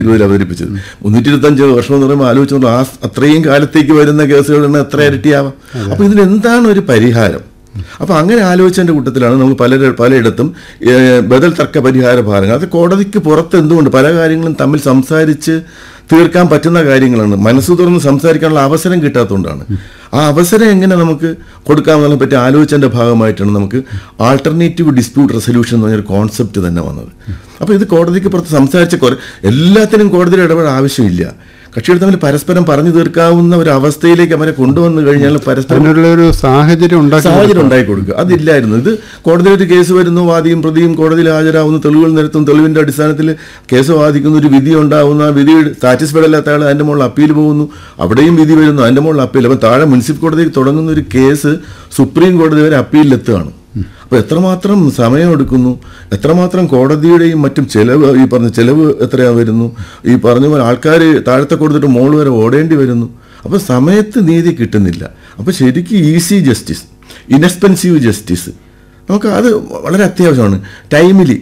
ഇരുപതിൽ അവതരിപ്പിച്ചത് മുന്നൂറ്റി ഇരുപത്തഞ്ച് വർഷം എന്ന് പറയുമ്പോൾ ആലോചിച്ച് നോക്കുമ്പോൾ ആ അത്രയും കാലത്തേക്ക് വരുന്ന കേസുകളുടെ എത്ര ഇരട്ടിയാവാം അപ്പൊ ഇതിന് എന്താണ് ഒരു പരിഹാരം അപ്പൊ അങ്ങനെ ആലോചിച്ചതിന്റെ കൂട്ടത്തിലാണ് നമുക്ക് പല പലയിടത്തും ഏഹ്, ബദൽ തർക്ക പരിഹാര ഭാഗങ്ങൾ അത് കോടതിക്ക് പുറത്ത് എന്തുകൊണ്ട് പല കാര്യങ്ങളും തമ്മിൽ സംസാരിച്ച് തീർക്കാൻ പറ്റുന്ന കാര്യങ്ങളാണ് മനസ്സ് തുറന്ന് സംസാരിക്കാനുള്ള അവസരം കിട്ടാത്തതുകൊണ്ടാണ് ആ അവസരം എങ്ങനെ നമുക്ക് കൊടുക്കാമെന്നതിനെ പറ്റി ആലോചിച്ചതിന്റെ ഭാഗമായിട്ടാണ് നമുക്ക് ആൾട്ടർനേറ്റീവ് ഡിസ്പ്യൂട്ട് റെസൊല്യൂഷൻ എന്ന് പറഞ്ഞൊരു കോൺസെപ്റ്റ് തന്നെ വന്നത് അപ്പോൾ ഇത് കോടതിക്ക് പുറത്ത് സംസാരിച്ച കുറെ എല്ലാത്തിനും കോടതിയുടെ ഇടപെടൽ ആവശ്യമില്ല കക്ഷികൾ തമ്മിൽ പരസ്പരം പറഞ്ഞു തീർക്കാവുന്ന ഒരു അവസ്ഥയിലേക്ക് അവരെ കൊണ്ടുവന്നു കഴിഞ്ഞാൽ പരസ്പരം അതിനുള്ള ഒരു സാഹചര്യം ഉണ്ടാക്കി സാഹചര്യം ഉണ്ടായി കൊടുക്കുക അതില്ലായിരുന്നു ഇത് കോടതിയിൽ ഒരു കേസ് വരുന്നു വാദിയും പ്രതിയും കോടതിയിൽ ഹാജരാകുന്നു തെളിവുകൾ നിരത്തും തെളിവിന്റെ അടിസ്ഥാനത്തിൽ കേസ് വാദിക്കുന്ന ഒരു വിധി ഉണ്ടാവുന്നു ആ വിധി സാറ്റിസ്ഫൈഡ് അല്ലാത്ത ആൾ അതിന്റെ മുകളിൽ അപ്പീൽ പോകുന്നു അവിടെയും വിധി വരുന്നു അതിന്റെ മുകളിൽ അപ്പീൽ അപ്പം താഴെ മുനിസിപ്പൽ കോടതിയിൽ തുടങ്ങുന്ന ഒരു കേസ് സുപ്രീം കോടതി വരെ അപ്പീലിലെത്തുകയാണ് അപ്പോൾ എത്രമാത്രം സമയമെടുക്കുന്നു എത്രമാത്രം കോടതിയുടെയും മറ്റും ചെലവ് ഈ പറഞ്ഞ ചെലവ് എത്രയാ വരുന്നു ഈ പറഞ്ഞ പോലെ ആൾക്കാർ താഴത്തെ കൊടുത്തിട്ട് മോൾ വരെ ഓടേണ്ടി വരുന്നു അപ്പോൾ സമയത്ത് നീതി കിട്ടുന്നില്ല അപ്പോൾ ശരിക്കും ഈസി ജസ്റ്റിസ് ഇൻഎക്സ്പെൻസീവ് ജസ്റ്റിസ് നമുക്ക് അത് വളരെ അത്യാവശ്യമാണ് ടൈമിലി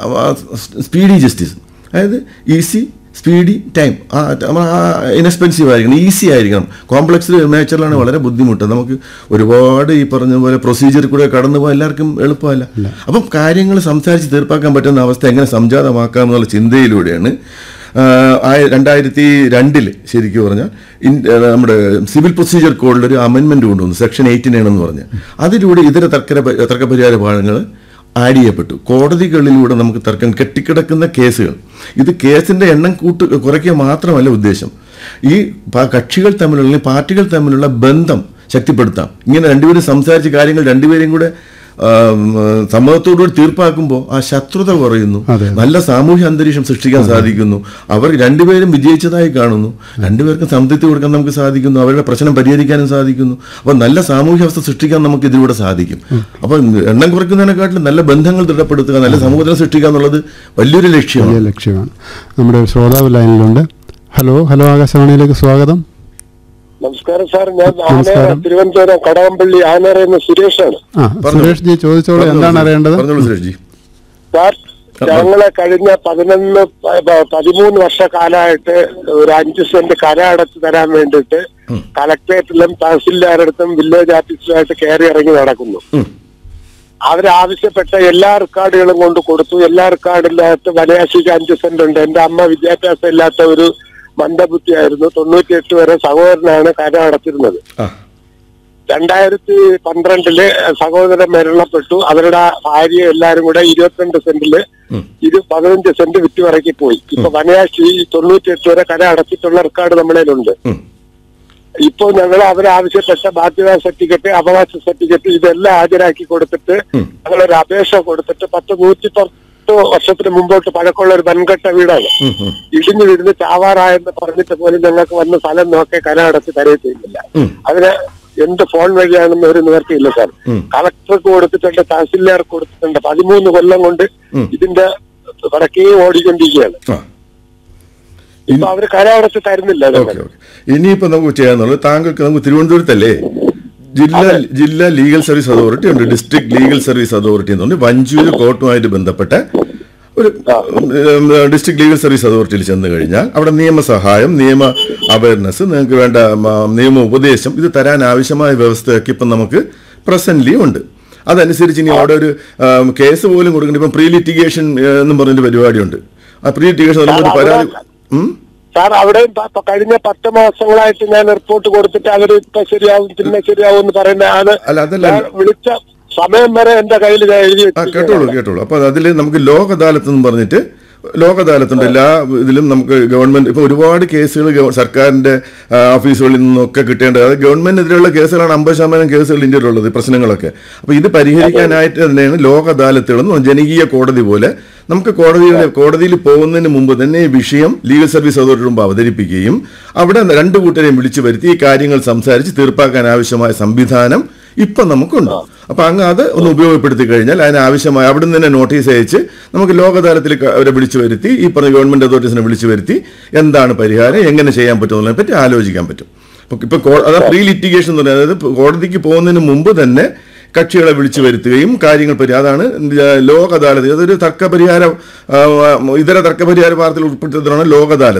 സ്പീഡി ജസ്റ്റിസ് അതായത് ഈസി സ്പീഡി ടൈം ആ ഇൻഎക്സ്പെൻസീവ് ആയിരിക്കണം ഈസി ആയിരിക്കണം കോംപ്ലക്സ് നേച്ചറിലാണ് വളരെ ബുദ്ധിമുട്ട് നമുക്ക് ഒരുപാട് ഈ പറഞ്ഞ പോലെ പ്രൊസീജിയർ കൂടെ കടന്നു പോകാൻ എല്ലാവർക്കും എളുപ്പമല്ല അപ്പം കാര്യങ്ങൾ സംസാരിച്ച് തീർപ്പാക്കാൻ പറ്റുന്ന അവസ്ഥ എങ്ങനെ സംജാതമാക്കാം എന്നുള്ള ചിന്തയിലൂടെയാണ് ആഹ് ആയ- രണ്ടായിരത്തി രണ്ടില് ശരിക്കും പറഞ്ഞാൽ ഇൻ- ആഹ് നമ്മുടെ സിവിൽ പ്രൊസീജിയർ കോഡിൽ ഒരു അമെൻമെന്റ് കൊണ്ടുവന്നു സെക്ഷൻ എയ്റ്റിനാണെന്ന് പറഞ്ഞ് അതിലൂടെ ഇതര തർക്ക തർക്കപരിഹാര ഭാഗങ്ങൾ ആഡ് ചെയ്യപ്പെട്ടു കോടതികളിലൂടെ നമുക്ക് തർക്കം കെട്ടിക്കിടക്കുന്ന കേസുകൾ ഇത് കേസിന്റെ എണ്ണം കൂട്ട് കുറയ്ക്കുക മാത്രമല്ല ഉദ്ദേശം ഈ പ- കക്ഷികൾ തമ്മിലുള്ള അല്ലെങ്കിൽ പാർട്ടികൾ തമ്മിലുള്ള ബന്ധം ശക്തിപ്പെടുത്താം ഇങ്ങനെ രണ്ടുപേരും സംസാരിച്ച കാര്യങ്ങൾ രണ്ടുപേരെയും കൂടെ ആം, സമ്മതത്തോടുകൂടി തീർപ്പാക്കുമ്പോൾ ആ ശത്രുത കുറയുന്നു അതെ. നല്ല സാമൂഹ്യ അന്തരീക്ഷം സൃഷ്ടിക്കാൻ സാധിക്കുന്നു അവർ രണ്ടുപേരും വിജയിച്ചതായി കാണുന്നു രണ്ടുപേർക്കും സംതൃപ്തി കൊടുക്കാൻ നമുക്ക് സാധിക്കുന്നു അവരുടെ പ്രശ്നം പരിഹരിക്കാനും സാധിക്കുന്നു അപ്പോൾ നല്ല സാമൂഹ്യ അവസ്ഥ സൃഷ്ടിക്കാൻ നമുക്ക് ഇതിലൂടെ സാധിക്കും അപ്പോൾ എണ്ണം കുറയ്ക്കുന്നതിനെക്കാട്ടിലും നല്ല ബന്ധങ്ങൾ ദൃഢപ്പെടുത്തുക നല്ല സമൂഹത്തിനെ സൃഷ്ടിക്കുക എന്നുള്ളത് വലിയൊരു ലക്ഷ്യമാണ് വലിയ ലക്ഷ്യമാണ് നമ്മുടെ ഒരു ശ്രോതാവ് ലൈനിലുണ്ട് ഹലോ ഹലോ ആകാശവാണിയിലേക്ക് സ്വാഗതം നമസ്കാരം സാർ ഞാൻ നമസ്കാരം. ആനേറ തിരുവനന്തപുരം കടകംപള്ളി ആനേറ എന്ന സുരേഷാണ് ആ സുരേഷ് ജി ചോദിച്ചോളൂ എന്താണ് അറിയേണ്ടത് പറഞ്ഞോളൂ സുരേഷ് ജി സാർ ഞങ്ങളെ കഴിഞ്ഞ പതിനൊന്ന് പ- പ- പതിമൂന്ന് വർഷക്കാലമായിട്ട് ഒരു അഞ്ച് സെന്റ് കര അടച്ചു തരാൻ വേണ്ടിയിട്ട് കളക്ടറേറ്റിലും തഹസിൽദാരടുത്തും വില്ലേജ് ഓഫീസിലുമായിട്ട് കയറി ഇറങ്ങി നടക്കുന്നു ഉം. അവരാവശ്യപ്പെട്ട എല്ലാ റെക്കോർഡുകളും കൊണ്ട് കൊടുത്തു എല്ലാ റെക്കോർഡിനകത്ത് വനയാശിക്ക് അഞ്ച് സെന്റ് ഉണ്ട് എന്റെ അമ്മ വിദ്യാഭ്യാസം ഇല്ലാത്ത ഒരു മന്ദബുദ്ധിയായിരുന്നു തൊണ്ണൂറ്റിയെട്ട് വരെ സഹോദരനാണ് കര അടച്ചിരുന്നത് ആ രണ്ടായിരത്തി പന്ത്രണ്ടില് സഹോദരൻ മരണപ്പെട്ടു അവരുടെ ഭാര്യ എല്ലാരും കൂടെ ഇരുപത്തിരണ്ട് സെന്റില് ഉം. ഇരു പതിനഞ്ച് സെന്റ് വിറ്റുവറക്കി പോയി ഇപ്പൊ വനയാശി തൊണ്ണൂറ്റിയെട്ട് വരെ കര അടച്ചിട്ടുള്ള റെക്കോർഡ് നമ്മളിലുണ്ട് ഉം. ഇപ്പൊ ഞങ്ങൾ അവരാവശ്യപ്പെട്ട ബാധ്യതാ സർട്ടിഫിക്കറ്റ് അവകാശ സർട്ടിഫിക്കറ്റ് ഇതെല്ലാം ഹാജരാക്കി കൊടുത്തിട്ട് ഉം. ഞങ്ങളൊരു അപേക്ഷ കൊടുത്തിട്ട് പത്ത് നൂറ്റി പത്ത് വർഷത്തിന് മുമ്പോട്ട് പഴക്കമുള്ള ഒരു വൻകെട്ട വീടാണ് ഉം, ഉം. ഇടിഞ്ഞു വിരുന്ന് ചാവാറായെന്ന് പറഞ്ഞിട്ട് പോലും ഞങ്ങൾക്ക് വന്ന് സ്ഥലം നോക്കി കര അടച്ച് തരയുന്നില്ല ഉം. അതിന് എന്ത് ഫോൺ വഴിയാണെന്ന് ഒരു നിവർത്തിയില്ല സാർ ഉം. കളക്ടർക്ക് കൊടുത്തിട്ടുണ്ട് തഹസിൽദാർക്ക് കൊടുത്തിട്ടുണ്ട് പതിമൂന്ന് കൊല്ലം കൊണ്ട് ഉം. ഇതിന്റെ വടക്കേ ഓടിക്കൊണ്ടിരിക്കുകയാണ് ആ ഇപ്പൊ അവര് കര അടച്ച് തരുന്നില്ല ഓക്കെ ഞങ്ങൾ ഓക്കെ ഇനിയിപ്പോൾ നമുക്ക് ചെയ്യാന്നുള്ളത് താങ്കൾക്ക് നമുക്ക് തിരുവനന്തപുരത്തല്ലേ ജില്ലാ ജില്ലാ ലീഗൽ സർവീസ് അതോറിറ്റി ഉണ്ട് ഡിസ്ട്രിക്ട് ലീഗൽ സർവീസ് അതോറിറ്റി എന്ന് പറഞ്ഞ് വഞ്ചൂര് കോർട്ടുമായിട്ട് ബന്ധപ്പെട്ട ഒരു ഡിസ്ട്രിക്ട് ലീഗൽ സർവീസ് അതോറിറ്റിയിൽ ചെന്ന് കഴിഞ്ഞാൽ അവിടെ നിയമസഹായം നിയമ അവയർനെസ് നിങ്ങൾക്ക് വേണ്ട മ, നിയമ ഉപദേശം ഇത് തരാൻ ആവശ്യമായ വ്യവസ്ഥയൊക്കെ ഇപ്പം നമുക്ക് പ്രസന്റ്ലി ഉണ്ട് അതനുസരിച്ച് ഇനി അവിടെ ഒരു ആം, കേസ് പോലും കൊടുക്കേണ്ട ഇപ്പം പ്രീ ലിറ്റിഗേഷൻ എന്നും പറഞ്ഞൊരു പരിപാടിയുണ്ട് ആ പ്രീ ലിറ്റിഗേഷൻ ഒരു പരാതി ഉം? സാർ അവിടെ പ- കഴിഞ്ഞ പത്ത് മാസങ്ങളായിട്ട് ഞാൻ റിപ്പോർട്ട് കൊടുത്തിട്ട് അവര് ഇപ്പൊ ശരിയാവും പിന്നെ ശരിയാവും എന്ന് പറയുന്ന ആള് അല്ല അതല്ല ഞാൻ വിളിച്ച സമയം വരെ എന്റെ കയ്യിൽ ഞാൻ എഴുതി ആ കേട്ടോളൂ വെച്ചിരിക്കുകയാണ്. കേട്ടോളൂ അപ്പൊ അതിൽ നമുക്ക് ലോക അദാലത്ത് എന്ന് പറഞ്ഞിട്ട് ലോക അദാലത്തുണ്ട് എല്ലാ ഇതിലും നമുക്ക് ഗവൺമെന്റ് ഇപ്പൊ ഒരുപാട് കേസുകൾ ഗവ- സർക്കാരിന്റെ ആ, ഓഫീസുകളിൽ നിന്നൊക്കെ കിട്ടേണ്ടത് അത് ഗവൺമെന്റിനെതിരെയുള്ള കേസുകളാണ് അമ്പത് ശതമാനം കേസുകൾ ഇന്ത്യയിലുള്ളത് ഈ പ്രശ്നങ്ങളൊക്കെ അപ്പൊ ഇത് പരിഹരിക്കാനായിട്ട് തന്നെയാണ് ലോക അദാലത്തുകൾ എന്ന് പറഞ്ഞാൽ ജനകീയ കോടതി പോലെ നമുക്ക് കോടതിയിൽ കോടതിയിൽ പോകുന്നതിന് മുമ്പ് തന്നെ ഈ വിഷയം ലീഗൽ സർവീസ് അതോറിറ്റി മുമ്പ് അവതരിപ്പിക്കുകയും അവിടെ രണ്ട് കൂട്ടരെയും വിളിച്ചു വരുത്തി ഈ കാര്യങ്ങൾ സംസാരിച്ച് തീർപ്പാക്കാൻ ആവശ്യമായ സംവിധാനം ഇപ്പം നമുക്കുണ്ട് അപ്പൊ അങ്ങ് അത് ഒന്ന് ഉപയോഗപ്പെടുത്തി കഴിഞ്ഞാൽ അതിന് ആവശ്യമായ അവിടെ നിന്ന് തന്നെ നോട്ടീസ് അയച്ച് നമുക്ക് ലോക അദാലത്തിൽ ക- അവരെ വിളിച്ചു വരുത്തി ഈ പറഞ്ഞ ഗവൺമെന്റ് അതോറിറ്റീസിനെ വിളിച്ചു വരുത്തി എന്താണ് പരിഹാരം എങ്ങനെ ചെയ്യാൻ പറ്റുമെന്നതിനെ പറ്റി ആലോചിക്കാൻ പറ്റും അപ്പൊ ഇപ്പൊ കോ- അതാ പ്രീ ലിറ്റിഗേഷൻ എന്ന് പറയുന്നത് അതായത് ഇപ്പൊ കോടതിക്ക് പോകുന്നതിന് മുമ്പ് തന്നെ കക്ഷികളെ വിളിച്ചു വരുത്തുകയും കാര്യങ്ങൾ പരി അതാണ് ലോക് അദാലത്ത് അതൊരു തർക്ക പരിഹാര ആ, ഇതര തർക്ക പരിഹാര പാർട്ടിയിൽ ഉൾപ്പെടുത്തുന്നതാണ് ലോക് അദാലത്ത്